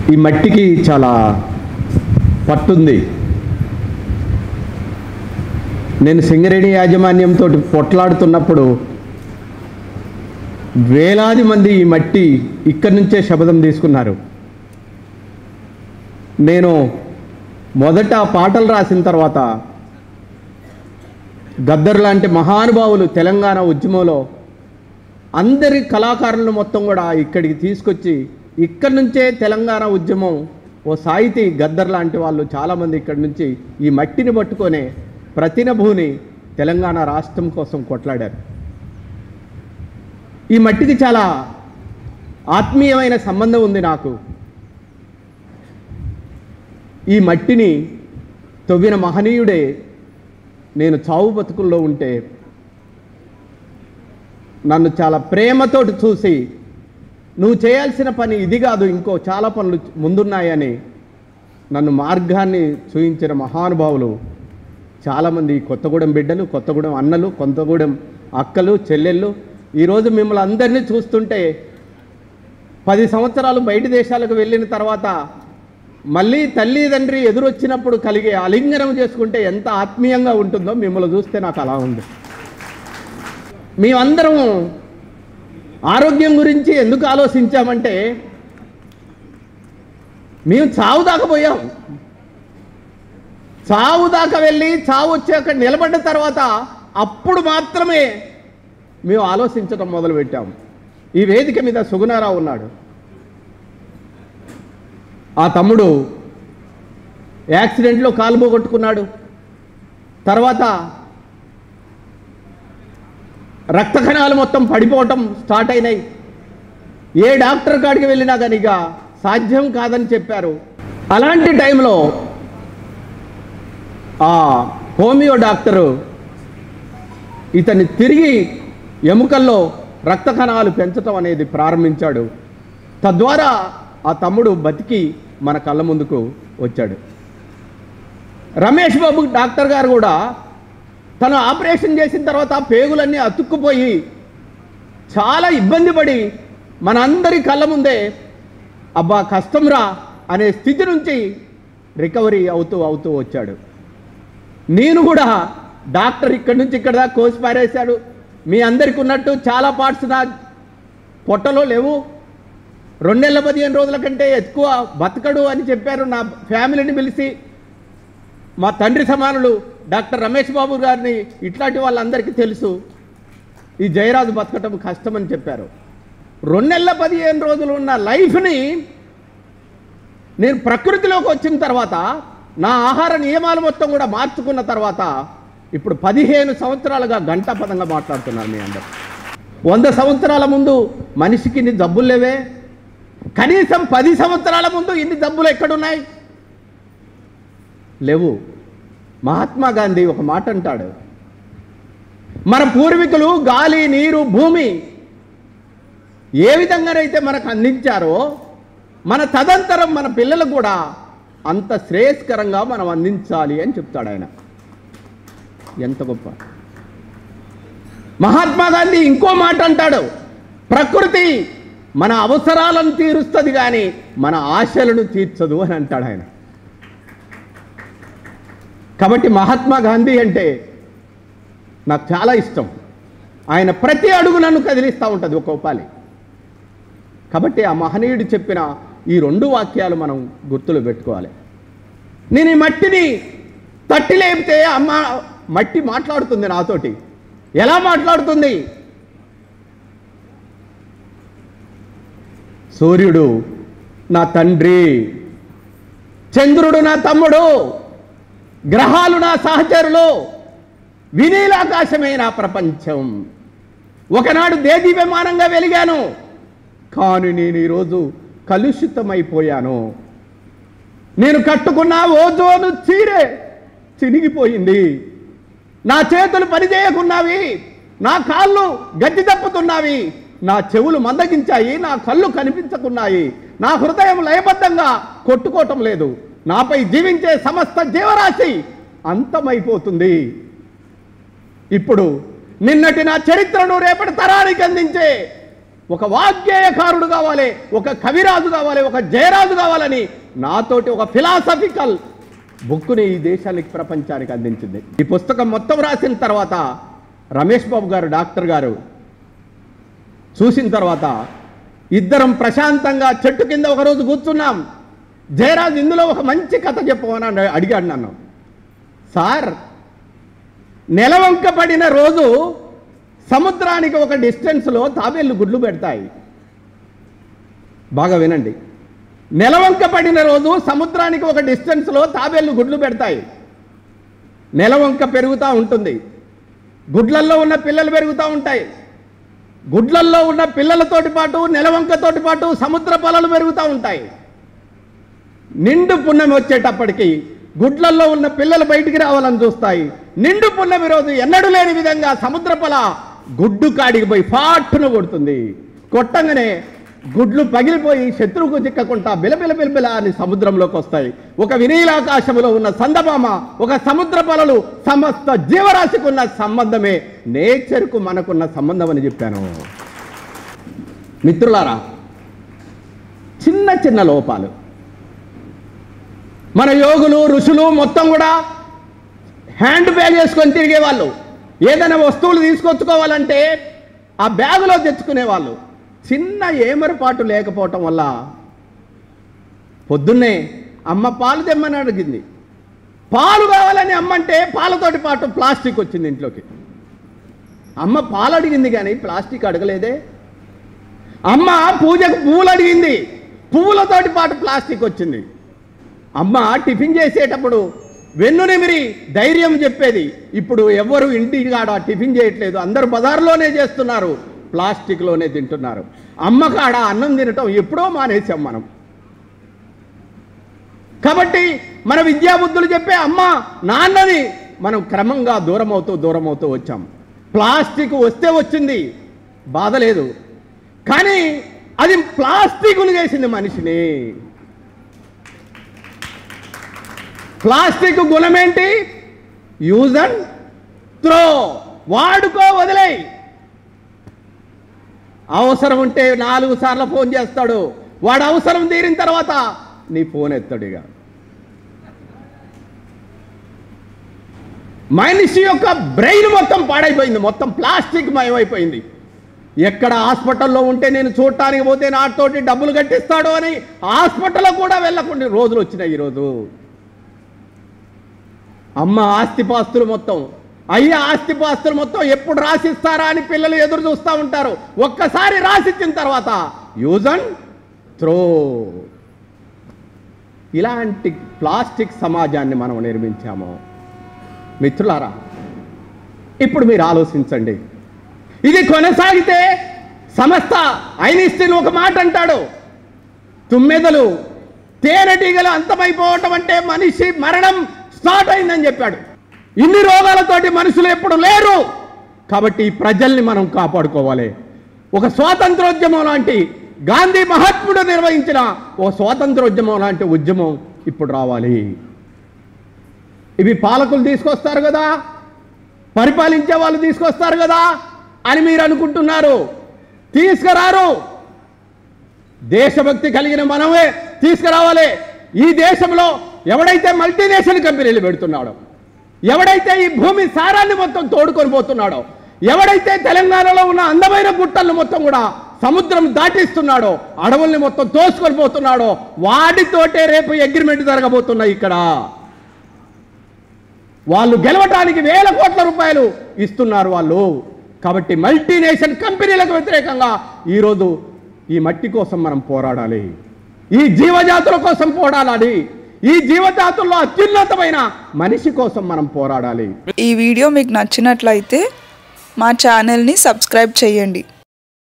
ఈ మట్టికి చాలా పట్టుంది నేను సింగరేణి యాజమాన్యంతో పొట్లాడుతున్నప్పుడు వేలాది మంది ఈ మట్టి ఇక్కడి నుంచే శపథం తీసుకున్నారు నేను మొదట పాటలు రాసిన తర్వాత గద్దర్ లాంటి మహానుభావులు తెలంగాణ ఉద్యమంలో అందరి కళాకారులను మొత్తం కూడా ఇక్కడికి తీసుకొచ్చి ఇక్కడి నుంచే తెలంగాణ ఉద్యమం ఓ సాహితీ గద్దర్ లాంటి వాళ్ళు చాలామంది ఇక్కడి నుంచి ఈ మట్టిని పట్టుకొనే ప్రతినభూని తెలంగాణ రాష్ట్రం కోసం కొట్లాడారు ఈ మట్టికి చాలా ఆత్మీయమైన సంబంధం ఉంది నాకు ఈ మట్టిని తవ్విన మహనీయుడే నేను చావు బతుకుల్లో ఉంటే నన్ను చాలా ప్రేమతోటి చూసి నువ్వు చేయాల్సిన పని ఇది కాదు ఇంకో చాలా పనులు ముందున్నాయని నన్ను మార్గాన్ని చూయించిన మహానుభావులు చాలామంది కొత్తగూడెం బిడ్డలు కొత్తగూడెం అన్నలు కొత్తగూడెం అక్కలు చెల్లెళ్ళు ఈరోజు మిమ్మల్ని అందరినీ చూస్తుంటే పది సంవత్సరాలు బయట దేశాలకు వెళ్ళిన తర్వాత మళ్ళీ తల్లి తండ్రి ఎదురొచ్చినప్పుడు కలిగే అలింగనం చేసుకుంటే ఎంత ఆత్మీయంగా ఉంటుందో మిమ్మల్ని చూస్తే నాకు అలా ఉంది మేమందరం ఆరోగ్యం గురించి ఎందుకు ఆలోచించామంటే మేము చావు దాకా పోయాం చావు దాకా వెళ్ళి చావు వచ్చి అక్కడ నిలబడ్డ తర్వాత అప్పుడు మాత్రమే మేము ఆలోచించడం మొదలుపెట్టాం ఈ వేదిక మీద సుగుణారావు ఉన్నాడు ఆ తమ్ముడు యాక్సిడెంట్లో కాలు పోగొట్టుకున్నాడు తర్వాత రక్త కణాలు మొత్తం పడిపోవటం స్టార్ట్ అయినాయి ఏ డాక్టర్ కాడికి వెళ్ళినా కానీ ఇక సాధ్యం కాదని చెప్పారు అలాంటి టైంలో ఆ హోమియో డాక్టరు ఇతన్ని తిరిగి ఎముకల్లో రక్త కణాలు పెంచటం అనేది ప్రారంభించాడు తద్వారా ఆ తమ్ముడు బతికి మన కళ్ళ ముందుకు వచ్చాడు రమేష్ బాబు డాక్టర్ గారు కూడా తను ఆపరేషన్ చేసిన తర్వాత ఆ పేగులన్నీ అతుక్కుపోయి చాలా ఇబ్బంది పడి మనందరి కళ్ళ ముందే అబ్బా కష్టంరా అనే స్థితి నుంచి రికవరీ అవుతూ అవుతూ వచ్చాడు నేను కూడా డాక్టర్ ఇక్కడి నుంచి ఇక్కడ దాకా కోసి పారేశాడు మీ అందరికి ఉన్నట్టు చాలా పార్ట్స్ నా పొట్టలో లేవు రెండు నెలల పదిహేను రోజుల కంటే ఎక్కువ బతకడు అని చెప్పారు నా ఫ్యామిలీని పిలిచి మా తండ్రి సమానులు డాక్టర్ రమేష్ బాబు గారిని ఇట్లాంటి వాళ్ళందరికీ తెలుసు ఈ జయరాజు బతకటం కష్టమని చెప్పారు రెండు నెలల పదిహేను రోజులు ఉన్న లైఫ్ని నేను ప్రకృతిలోకి వచ్చిన తర్వాత నా ఆహార నియమాలు మొత్తం కూడా మార్చుకున్న తర్వాత ఇప్పుడు పదిహేను సంవత్సరాలుగా గంటా పదంగా మాట్లాడుతున్నారు మీ అందరు వంద సంవత్సరాల ముందు మనిషికి ఇన్ని జబ్బులు లేవే కనీసం పది సంవత్సరాల ముందు ఇన్ని జబ్బులు ఎక్కడున్నాయి లేవు మహాత్మా గాంధీ ఒక మాట అంటాడు మన పూర్వీకులు గాలి నీరు భూమి ఏ విధంగానైతే మనకు అందించారో మన తదంతరం మన పిల్లలకు కూడా అంత శ్రేయస్కరంగా మనం అందించాలి అని చెప్తాడు ఆయన ఎంత గొప్ప మహాత్మా గాంధీ ఇంకో మాట అంటాడు ప్రకృతి మన అవసరాలను తీరుస్తుంది కానీ మన ఆశలను తీర్చదు అని అంటాడు ఆయన కాబట్టి మహాత్మా గాంధీ అంటే నాకు చాలా ఇష్టం ఆయన ప్రతి అడుగు నన్ను కదిలిస్తూ ఉంటుంది ఒక ఉపాలి కాబట్టి ఆ మహనీయుడు చెప్పిన ఈ రెండు వాక్యాలు మనం గుర్తులు పెట్టుకోవాలి నేను ఈ మట్టిని తట్టి లేపితే అమ్మ మట్టి మాట్లాడుతుంది నాతోటి ఎలా మాట్లాడుతుంది సూర్యుడు నా తండ్రి చంద్రుడు నా తమ్ముడు గ్రహాలు నా సహచరులు వినీలాకాశమే నా ప్రపంచం ఒకనాడు దేదీప్యమానంగా వెలిగాను కానీ నేను ఈరోజు కలుషితమైపోయాను నేను కట్టుకున్న ఓజోను చీరే చినిగిపోయింది నా చేతులు పనిచేయకున్నవి నా కాళ్ళు గడ్డి తప్పుతున్నవి నా చెవులు మందగించాయి నా కళ్ళు కనిపించకున్నాయి నా హృదయం లయబద్ధంగా కొట్టుకోవటం లేదు నాపై జీవించే సమస్త జీవరాశి అంతమైపోతుంది ఇప్పుడు నిన్నటి నా చరిత్రను రేపటి తరానికి అందించే ఒక వాగ్గేయకారుడు కావాలి ఒక కవిరాజు కావాలి ఒక జయరాజు కావాలని నాతోటి ఒక ఫిలాసఫికల్ బుక్ని ఈ దేశానికి ప్రపంచానికి అందించింది ఈ పుస్తకం మొత్తం రాసిన తర్వాత రమేష్ బాబు గారు డాక్టర్ గారు చూసిన తర్వాత ఇద్దరం ప్రశాంతంగా చెట్టు కింద ఒకరోజు కూర్చున్నాం జయరాజ్ ఇందులో ఒక మంచి కథ చెప్పమని అన్న- అడిగాడు నన్ను సార్ నెలవంక పడిన రోజు సముద్రానికి ఒక డిస్టెన్స్లో తాబేళ్ళు గుడ్లు పెడతాయి బాగా వినండి నెలవంక పడిన రోజు సముద్రానికి ఒక డిస్టెన్స్లో తాబేళ్ళు గుడ్లు పెడతాయి నెలవంక పెరుగుతూ ఉంటుంది గుడ్లల్లో ఉన్న పిల్లలు పెరుగుతూ ఉంటాయి గుడ్లల్లో ఉన్న పిల్లలతోటి పాటు నెలవంకతోటి పాటు సముద్ర పొలాలు పెరుగుతూ ఉంటాయి నిండు పున్నమి వచ్చేటప్పటికి గుడ్లల్లో ఉన్న పిల్లలు బయటికి రావాలని చూస్తాయి నిండు పున్నమి రోజు ఎన్నడూ లేని విధంగా సముద్ర పొల గుడ్డు కాడికి పోయి ఫాట్టును కొడుతుంది కొట్టంగానే గుడ్లు పగిలిపోయి శత్రువుకు చిక్కకుండా బిలబిల బిలబిల అని సముద్రంలోకి వస్తాయి ఒక వినీలాకాశములో ఉన్న సందమామ ఒక సముద్ర పొలలు సమస్త జీవరాశికి ఉన్న సంబంధమే నేచర్కు మనకున్న సంబంధం అని చెప్పాను మిత్రులారా చిన్న చిన్న లోపాలు మన యోగులు ఋషులు మొత్తం కూడా హ్యాండ్ బ్యాగ్ వేసుకొని తిరిగేవాళ్ళు ఏదైనా వస్తువులు తీసుకొచ్చుకోవాలంటే ఆ బ్యాగులో తెచ్చుకునేవాళ్ళు చిన్న ఏమరపాటు లేకపోవటం వల్ల పొద్దున్నే అమ్మ పాలు తెమ్మని అడిగింది పాలు కావాలని అమ్మంటే పాలతోటి పాటు ప్లాస్టిక్ వచ్చింది ఇంట్లోకి అమ్మ పాలు అడిగింది కానీ ప్లాస్టిక్ అడగలేదే అమ్మ పూజకు పువ్వులు అడిగింది పువ్వులతోటి పాటు ప్లాస్టిక్ వచ్చింది అమ్మ టిఫిన్ చేసేటప్పుడు వెన్ను నిమిరి ధైర్యం చెప్పేది ఇప్పుడు ఎవరు ఇంటి కాడ టిఫిన్ చేయట్లేదు అందరూ బజార్లోనే చేస్తున్నారు ప్లాస్టిక్లోనే తింటున్నారు అమ్మ కాడ అన్నం తినటం ఎప్పుడో మానేసాం మనం కాబట్టి మన విద్యాబుద్ధులు చెప్పే అమ్మ నాన్నని మనం క్రమంగా దూరం అవుతూ దూరం అవుతూ వచ్చాం ప్లాస్టిక్ వస్తే వచ్చింది బాధ లేదు కానీ అది ప్లాస్టిక్లు చేసింది మనిషిని ప్లాస్టిక్ గుణమేంటి యూజ్ అండ్ త్రో వాడుకో వదిలేయి అవసరం ఉంటే నాలుగు సార్లు ఫోన్ చేస్తాడు వాడు అవసరం తీరిన తర్వాత నీ ఫోన్ ఎత్తాడు ఇక మనిషి యొక్క బ్రెయిన్ మొత్తం పాడైపోయింది మొత్తం ప్లాస్టిక్ మయమైపోయింది ఎక్కడ హాస్పిటల్లో ఉంటే నేను చూడటానికి పోతే నాతోటి డబ్బులు కట్టిస్తాడు అని హాస్పిటల్లో కూడా వెళ్ళకుండా రోజులు వచ్చినాయి ఈరోజు అమ్మ ఆస్తిపాస్తులు మొత్తం అయ్య ఆస్తిపాస్తులు మొత్తం ఎప్పుడు రాసిస్తారా అని పిల్లలు ఎదురు చూస్తూ ఉంటారు ఒక్కసారి రాసిచ్చిన తర్వాత యూజ్ అండ్ త్రో ఇలాంటి ప్లాస్టిక్ సమాజాన్ని మనం నిర్మించాము మిత్రులారా ఇప్పుడు మీరు ఆలోచించండి ఇది కొనసాగితే సమస్త ఐనిస్టీన్ ఒక మాట అంటాడు తుమ్మెదలు తేనెటీగలు అంతమైపోవటం అంటే మనిషి మరణం స్టార్ట్ అయిందని చెప్పాడు ఇన్ని రోగాలతోటి మనుషులు ఎప్పుడు లేరు కాబట్టి ఈ ప్రజల్ని మనం కాపాడుకోవాలి ఒక స్వాతంత్రోద్యమం లాంటి గాంధీ మహాత్ముడు నిర్వహించిన ఒక స్వాతంత్రోద్యమం లాంటి ఉద్యమం ఇప్పుడు రావాలి ఇవి పాలకులు తీసుకొస్తారు కదా పరిపాలించే వాళ్ళు తీసుకొస్తారు కదా అని మీరు అనుకుంటున్నారు తీసుకురారు దేశభక్తి కలిగిన మనమే తీసుకురావాలి ఈ దేశంలో ఎవడైతే మల్టీనేషనల్ కంపెనీలు పెడుతున్నాడో ఎవడైతే ఈ భూమి సారాన్ని మొత్తం తోడుకొని పోతున్నాడో ఎవడైతే తెలంగాణలో ఉన్న అందమైన గుట్టలను మొత్తం కూడా సముద్రం దాటిస్తున్నాడో అడవుల్ని మొత్తం తోసుకొని పోతున్నాడో వాటితోటే రేపు అగ్రిమెంట్ జరగబోతున్నాయి ఇక్కడ వాళ్ళు గెలవటానికి వేల కోట్ల రూపాయలు ఇస్తున్నారు వాళ్ళు కాబట్టి మల్టీనేషనల్ కంపెనీలకు వ్యతిరేకంగా ఈరోజు ఈ మట్టి కోసం మనం పోరాడాలి ఈ జీవజాతుల కోసం పోరాడాలి ఈ జీవజాతుల్లో అత్యున్నతమైన మనిషి కోసం మనం పోరాడాలి ఈ వీడియో మీకు నచ్చినట్లయితే మా ఛానల్ని సబ్స్క్రైబ్ చేయండి